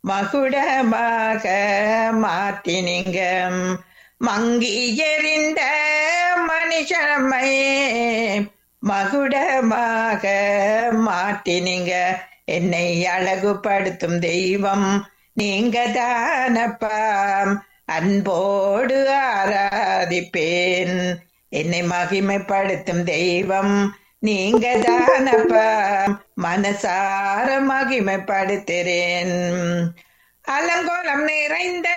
மகுடமாக மாற்றினீங்க மங்கி எறிந்த மனுஷனம்மை மகுடமாக மாற்றினீங்க என்னை அழகுபடுத்தும் தெய்வம் நீங்க தானப்பா அன்போடு ஆராதிப்பேன் என்னை மகிமைப்படுத்தும் தெய்வம் நீங்க தானப்பா மனசார மகிமைப்படுத்துறேன் அலங்கோலம் நிறைந்த